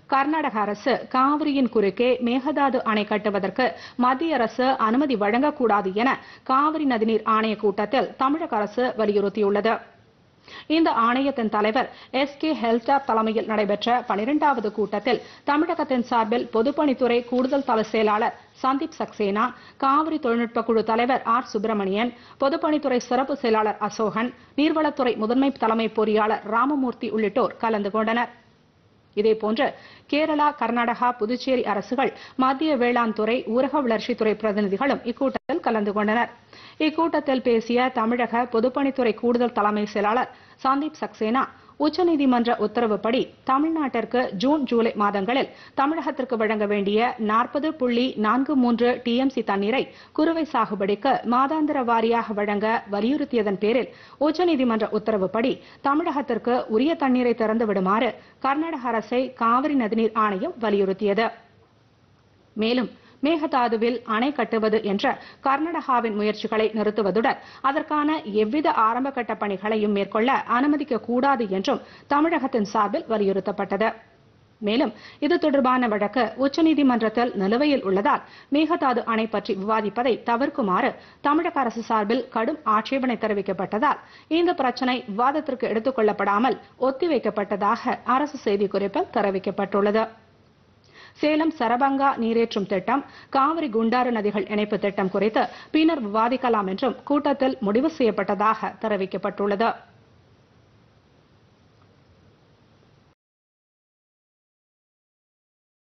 கர்நாடக அரசு காவிரியின் குறுக்கே மேகதாது அணை கட்டுவதற்கு மத்திய அரசு அனுமதி வழங்கக்கூடாது என காவிரி நதிநீர் ஆணைய கூட்டத்தில் தமிழக அரசு வலியுறுத்தியுள்ளது இந்த ஆணையத்தின் தலைவர் எஸ் கே ஹெல்டாப் தலைமையில் நடைபெற்ற பனிரெண்டாவது கூட்டத்தில் தமிழகத்தின் சார்பில் பொதுப்பணித்துறை கூடுதல் தல செயலாளர் சந்தீப் சக்சேனா காவிரி தொழில்நுட்ப குழு தலைவர் ஆர் சுப்பிரமணியன் பொதுப்பணித்துறை சிறப்பு செயலாளர் அசோகன் நீர்வளத்துறை முதன்மை தலைமை பொறியாளர் ராமமூர்த்தி உள்ளிட்டோர் கலந்து கொண்டனர் இதேபோன்று கேரளா கர்நாடகா புதுச்சேரி அரசுகள் மத்திய வேளாண் துறை ஊரக வளர்ச்சித்துறை பிரதிநிதிகளும் இக்கூட்டத்தில் கலந்து கொண்டனர் இக்கூட்டத்தில் பேசிய தமிழக பொதுப்பணித்துறை கூடுதல் தலைமை செயலாளர் சந்தீப் சக்சேனா உச்சநீதிமன்ற உத்தரவுப்படி தமிழ்நாட்டிற்கு ஜூன் ஜூலை மாதங்களில் தமிழகத்திற்கு வழங்க வேண்டிய நாற்பது புள்ளி நான்கு மூன்று டிஎம்சி தண்ணீரை குறுவை சாகுபடிக்கு மாதாந்திர வாரியாக வழங்க வலியுறுத்தியதன் பேரில் உச்சநீதிமன்ற உத்தரவுப்படி தமிழகத்திற்கு உரிய தண்ணீரை திறந்து விடுமாறு கர்நாடக அரசை காவிரி நதிநீர் ஆணையம் வலியுறுத்தியது மேலும் மேகதாதுவில் அணை கட்டுவது என்ற கர்நாடகாவின் முயற்சிகளை நிறுத்துவதுடன் அதற்கான எவ்வித ஆரம்ப கட்ட பணிகளையும் மேற்கொள்ள அனுமதிக்க கூடாது என்றும் தமிழகத்தின் சார்பில் வலியுறுத்தப்பட்டது மேலும் இது தொடர்பான வழக்கு உச்சநீதிமன்றத்தில் நிலுவையில் உள்ளதால் மேகதாது அணை பற்றி விவாதிப்பதை தவிர்க்குமாறு தமிழக அரசு சார்பில் கடும் ஆட்சேபனை தெரிவிக்கப்பட்டதால் இந்த பிரச்சினை விவாதத்திற்கு எடுத்துக் கொள்ளப்படாமல் ஒத்திவைக்கப்பட்டதாக அரசு செய்திக்குறிப்பில் தெரிவிக்கப்பட்டுள்ளது சேலம் சரபங்கா நீரேற்றும் திட்டம் காவிரி குண்டாறு நதிகள் இணைப்பு திட்டம் குறித்து பின்னர் விவாதிக்கலாம் என்றும் கூட்டத்தில் முடிவு செய்யப்பட்டதாக தெரிவிக்கப்பட்டுள்ளது